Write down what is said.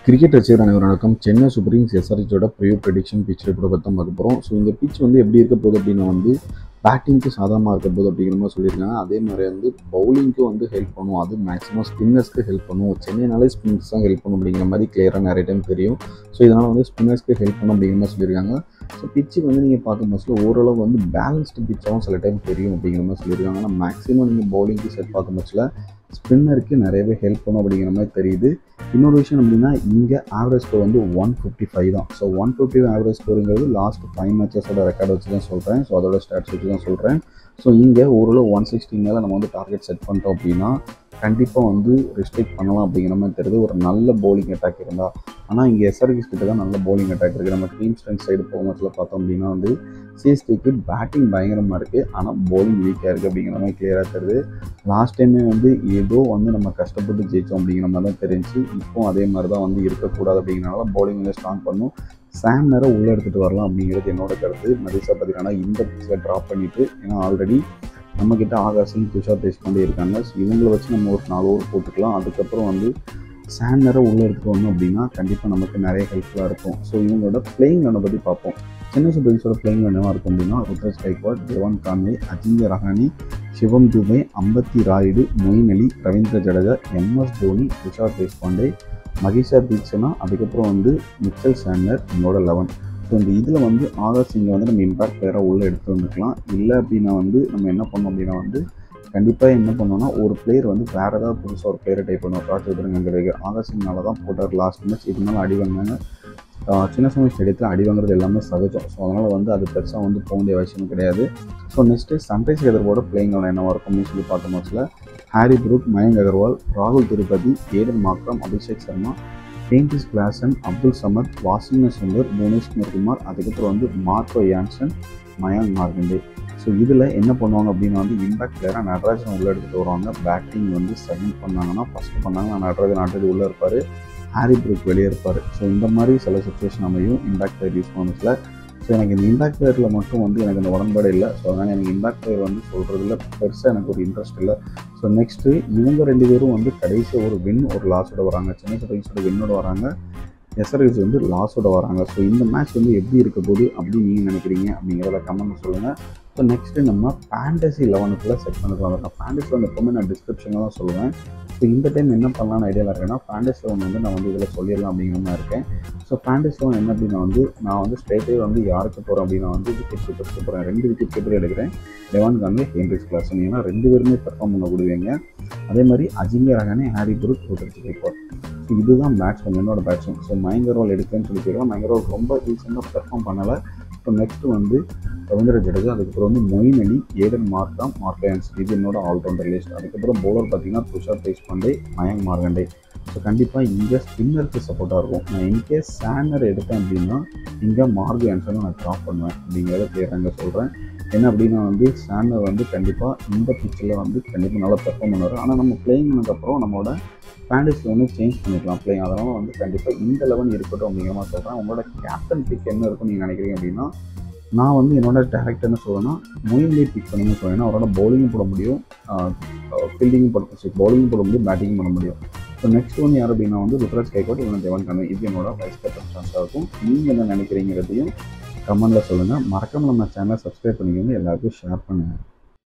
cricket ரசிகர் அனைவரும் வணக்கம் சென்னை சூப்பர் கிங்ஸ் எஸ்ஆர்ஹெச்சோட ப்ரியூ ப்ரெடிக்ஷன் பிச் ரிப்போர்ட் பற்றி தான் பார்க்க போகிறோம் ஸோ இந்த பிச் வந்து எப்படி இருக்க போகுது அப்படின்னா வந்து பேட்டிங்க்கு சாதகமாக இருக்க போகுது அப்படிங்கிற மாதிரி சொல்லியிருக்காங்க அதே மாதிரி வந்து பவுலிங்க்கு வந்து ஹெல்ப் பண்ணும் அது மேக்ஸிமம் ஸ்பின்னர்ஸ்க்கு ஹெல்ப் பண்ணும் சென்னைனாலே ஸ்பின்னர்ஸ் தான் ஹெல்ப் பண்ணும் அப்படிங்கிற மாதிரி கிளியராக நிறைய டைம் தெரியும் ஸோ இதனால் வந்து ஸ்பின்னர்ஸ்க்கு ஹெல்ப் பண்ணும் அப்படிங்கிற மாதிரி சொல்லியிருக்காங்க ஸோ பிச்சு வந்து நீங்கள் பார்க்கும் பட்சத்தில் ஓரளவு வந்து பேலன்ஸ்டு பிச்சாகவும் சில டைம் தெரியும் அப்படிங்கிற மாதிரி சொல்லியிருக்காங்க ஆனால் மேக்ஸிமம் நீங்கள் பவுலிங்க்கு செட் பார்க்கும் பட்சத்தில் ஸ்பின்னருக்கு நிறையவே ஹெல்ப் பண்ணும் அப்படிங்கிற மாதிரி தெரியுது இன்னொரு விஷயம் அப்படின்னா இங்கே ஆவரேஜ் ஸ்கோர் வந்து ஒன் ஃபிஃப்டி ஃபைவ் தான் ஸோ ஒன் ஃபிஃப்டி ஆவரேஜ் ஸ்கோருங்கிறது லாஸ்ட் ஃபைவ் மேட்சஸோட ரெக்கார்ட் வச்சு தான் சொல்கிறேன் ஸோ அதோட ஸ்டாட்ஸ் வச்சு தான் சொல்கிறேன் ஸோ இங்கே ஓரளவு ஒன் சிக்ஸ்டி மேலே நம்ம வந்து டார்கெட் செட் பண்ணிட்டோம் அப்படின்னா கண்டிப்பாக வந்து ரெஸ்ட்ரிக்ட் பண்ணலாம் அப்படிங்கிற மாதிரி தெரியுது ஒரு நல்ல பவுலிங் அட்டாக் இருந்தால் ஆனால் இங்கே எஸ்ஆர்கிஸ் கிட்ட தான் நல்ல பவுலிங் அட்டாக் இருக்குது நம்ம டீம் ஸ்ட்ரென்த் சைடு போகும்போதில் பார்த்தோம் அப்படின்னா வந்து சிஎஸ்கேக்கு பேட்டிங் பயங்கரமாக இருக்குது ஆனால் பவுலிங் வீக்காக இருக்குது அப்படிங்கிற மாதிரி கிளியராக தெரியுது லாஸ்ட் டைமே வந்து ஏதோ வந்து நம்ம கஷ்டப்பட்டு ஜெயித்தோம் அப்படிங்கிற மாதிரி தான் தெரிஞ்சு இப்போ அதே மாதிரி தான் வந்து இருக்கக்கூடாது அப்படிங்கிறனால பவுலிங் வந்து ஸ்ட்ராங் பண்ணும் சாம் நேரம் உள்ளே எடுத்துகிட்டு வரலாம் அப்படிங்கிறது என்னோட கருத்து மதிஷா பார்த்தீங்கன்னா இந்த பிச்சில் ட்ராப் பண்ணிவிட்டு ஏன்னா ஆல்ரெடி நம்மக்கிட்ட ஆகாஷும் துஷார் தேஷ்பாண்டே இருக்காங்க ஸோ இவங்கள வச்சு நம்ம ஒரு நாலு ஓவர் போட்டுக்கலாம் அதுக்கப்புறம் வந்து சாம் நேரம் உள்ளே எடுத்துகிட்டு வந்தோம் அப்படின்னா கண்டிப்பாக நமக்கு நிறைய ஹெல்ப்ஃபுல்லாக இருக்கும் ஸோ இவங்களோட பிளேயிங் லெவனை பற்றி பார்ப்போம் சென்னை சூப்பர் கிங்ஸோட பிளேயிங் என்னவாக இருக்கும் அப்படின்னா Ruturaj Gaikwad Devon Conway Ajinkya Rahane Shivam Dube Ambati Rayudu Moeen Ali Ravindra Jadeja MS Dhoni Tushar Deshpande Maheesh Theekshana அதுக்கப்புறம் வந்து மிச்சல் சாண்டர் என்னோட லெவன் ஸோ இந்த இதில் வந்து ஆகாஷ் சிங்கை வந்து நம்ம இம்பேக்ட் பிளேயராக உள்ளே எடுத்து வந்துக்கலாம் இல்லை அப்படின்னா வந்து நம்ம என்ன பண்ணோம் அப்படின்னா வந்து கண்டிப்பாக என்ன பண்ணோம்னா ஒரு பிளேயர் வந்து வேறு ஏதாவது புதுசாக ஒரு பிளேயரை டைப் பண்ணுவோம் ராஜ் சௌத்ரி ஆகாஷ் சிங்னால தான் போட்டார் லாஸ்ட் மேட்ச் இதனால அடி வாங்கினாங்க சின்னசாமி ஸ்டேடியத்தில் அடி வாங்குறது எல்லாமே சகஜம் ஸோ அதனால் வந்து அது பெருசாக வந்து போக வேண்டிய அவசியம் கிடையாது ஸோ நெக்ஸ்ட்டு சன்ரைஸ் ஹைதராபாடோட பிளேயிங் என்னவாக இருக்கும் அப்படின்னு சொல்லி பார்த்த மேட்ச்சில் ஹாரி ப்ரூக் மயங்க் அகர்வால் ராகுல் திருப்பதி ஏடன் மாக்ரம் அபிஷேக் சர்மா பெயிண்டிஸ் கிளாசன் அப்துல் சமத் வாசிங்க சுந்தர் புவனேஸ்வர் குமார் அதுக்கப்புறம் வந்து Marco Jansen Mayank Markande so இதில் என்ன பண்ணுவாங்க அப்படின்னா வந்து இம்பாக்ட் பிளேயராக நடராஜன் உள்ளே எடுத்துகிட்டு வருவாங்க பேட்டிங் வந்து செகண்ட் பண்ணாங்கன்னா ஃபஸ்ட்டு பண்ணாங்கன்னா நடராஜன் ஆல்ரெடி உள்ளே இருப்பார் ஹாரி ப்ரூக் வெளியே இருப்பார் ஸோ இந்த மாதிரி சில சுச்சுவேஷன் அமையும் இம்பாக்ட் பிளேயர் யூஸ் பண்ணதில் ஸோ எனக்கு இந்த இம்பாக்ட் பிளேயரில் மட்டும் வந்து எனக்கு இந்த உடன்பாடு இல்லை ஸோ அதனால் எனக்கு இம்பாக்ட் பிளேயர் வந்து சொல்கிறதுல பெருசாக எனக்கு ஒரு இன்ட்ரெஸ்ட் இல்லை ஸோ நெக்ஸ்ட்டு இவங்க ரெண்டு பேரும் வந்து கடைசி ஒரு வின் ஒரு லாஸோட வராங்க சென்னை சூப்பர் கிங்ஸோட வின்னோட வராங்க எஸ்ஆர்எஸ் வந்து லாஸோட வராங்க ஸோ இந்த மேட்ச் வந்து எப்படி இருக்க போகுது அப்படின்னு நீங்கள் நினைக்கிறீங்க அப்படிங்கிறத கமெண்ட் சொல்லுங்கள் ஸோ நெக்ஸ்ட்டு நம்ம ஃபேண்டசி லெவனுக்குள்ளே செட் பண்ணிக்கலாம் நான் ஃபேண்டசி லெவன் எப்போவுமே நான் டிஸ்கிரிப்ஷனில் தான் சொல்லுவேன் ஸோ இந்த டைம் என்ன பண்ணலாம்னு ஐடியாவில் இருக்கேன்னா ஃபேண்டசி லெவன் வந்து நான் வந்து இதில் சொல்லிடலாம் அப்படிங்கிற மாதிரி இருக்கேன் ஸோ ஃபேண்டசி லெவன் என்ன அப்படின்னா வந்து நான் வந்து ஸ்ட்ரெயிட்டே வந்து யாருக்கு போகிறேன் அப்படின்னா வந்து விக்கெட் கீப்பர்ஸ்க்கு போகிறேன் ரெண்டு விக்கெட் கீப்பர் எடுக்கிறேன் லெவன் கான்வே ஹேண்ட்ரிஸ் கிளாஸ் ஏன்னா ரெண்டு பேருமே பெர்ஃபார்ம் பண்ண கொடுவீங்க அதே மாதிரி Ajinkya Rahane Harry Brook Ruturaj Gaikwad so இதுதான் பேட்ஸ்மேன் என்னோட பேட்ஸ்மேன் ஸோ மயங்கரோல் எடுக்கிறேன்னு சொல்லி போயிடுவோம் மயங்கரோல் ரொம்ப ரீசெண்டாக பெர்ஃபார்ம் பண்ணலை இப்போ நெக்ஸ்ட்டு வந்து ரவீந்திர ஜடேஜா அதுக்கப்புறம் வந்து மொயின் அலி ஏடன் மார்க்கா மார்க்கயான்ஸ் இது என்னோட ஆல்ரவுண்டர் லிஸ்ட் அதுக்கப்புறம் பவுலர் பார்த்தீங்கன்னா துஷார் தேஷ்பாண்டே மயங்க் மார்கண்டே ஸோ கண்டிப்பாக இங்கே ஸ்பின்னருக்கு சப்போர்ட்டாக இருக்கும் நான் இன்கேஸ் சேனர் எடுத்தேன் அப்படின்னா இங்கே மார்க் ஆன்சரை நான் ட்ராப் பண்ணுவேன் அப்படிங்கிறத கிளியராக சொல்கிறேன் என்ன அப்படின்னா வந்து சேனர் வந்து கண்டிப்பாக இந்த பிச்சில் வந்து கண்டிப்பாக நல்லா பெர்ஃபார்ம் பண்ணுவார் ஆனால் நம்ம பிளேயிங் பண்ணதுக்கப்புறம் நம்மளோட ஃபேண்டஸில் வந்து சேஞ்ச் பண்ணிக்கலாம் பிளேயிங் அதனால் வந்து கண்டிப்பாக இந்த லெவன் இருக்கட்டும் அப்படிங்கிற மாதிரி சொல்கிறேன் உங்களோட கேப்டன் பிக் என்ன இருக்குன்னு நீங்கள் நினைக்கிறீங்க அப்படின்னா நான் வந்து என்னோட டேரக்டர் என்ன சொல்லுவேன்னா மொயின்லேயே பிக் பண்ணுன்னு சொல்லுவேன் ஏன்னா அவரோட பவுலிங்கும் போட முடியும் ஃபீல்டிங்கும் போட சரி பவுலிங்கும் போட முடியும் பேட்டிங்கும் பண்ண முடியும் ஸோ நெக்ஸ்ட் ஒன் யார் அப்படின்னா வந்து ருத்ராஜ் கைகோட் இவன் தேவன் கண்ணு இது என்னோட வைஸ் கேப்டன் சான்ஸாக இருக்கும் நீங்கள் என்ன நினைக்கிறீங்கிறதையும் கமெண்டில் சொல்லுங்கள் மறக்காமல் நம்ம சேனலை சப்ஸ்கிரைப் பண்ணிக்கோங்க எல்லாருக்கும் ஷேர் பண்ணுங்கள்